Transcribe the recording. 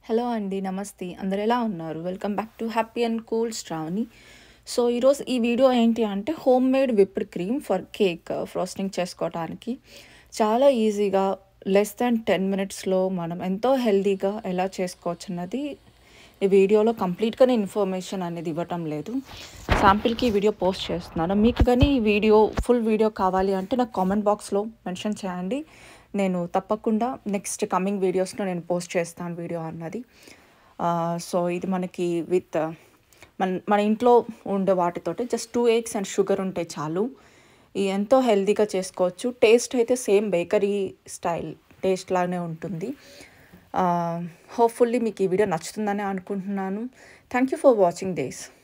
Hello అండి. నమస్తే. అందరూ ఎలా ఉన్నారు? Welcome back to happy and cool Sravani. So, ఈరోజు ఈ వీడియో ఏంటి అంటే home made whipped cream for cake frosting చేసుకోవటానికి. చాలా ఈజీగా లెస్ దాన్ 10 మినిట్స్‌లో మనం ఎంతో హెల్తీగా ఎలా చేసుకోవచ్చన్నది ఈ వీడియోలో కంప్లీట్‌గా నేను ఇన్ఫర్మేషన్ అనేది ఇవ్వటం లేదు. శాంపిల్‌కి ఈ వీడియో పోస్ట్ చేస్తున్నాను. మీకు గాని ఈ వీడియో ఫుల్ వీడియో కావాలి అంటే నాకు కామెంట్ బాక్స్‌లో మెన్షన్ చేయండి. నేను తప్పకుండా నెక్స్ట్ కమింగ్ వీడియోస్‌లో నేను పోస్ట్ చేస్తాను వీడియో అన్నది. ఆహ్, సో, ఇది మనకి విత్ మన మన ఇంట్లో ఉండే వాటితోటి జస్ట్ 2 ఎగ్స్ అండ్ షుగర్ ఉంటే చాలు. ఇది ఎంతో హెల్తీగా చేసుకోవచ్చు. టేస్ట్ అయితే సేమ్ బేకరీ స్టైల్ టేస్ట్ లానే ఉంటుంది. ఆహ్, హోప్‌ఫుల్లీ మీకు ఈ వీడియో నచ్చుతుందని అనుకుంటున్నాను. Thank you for watching this.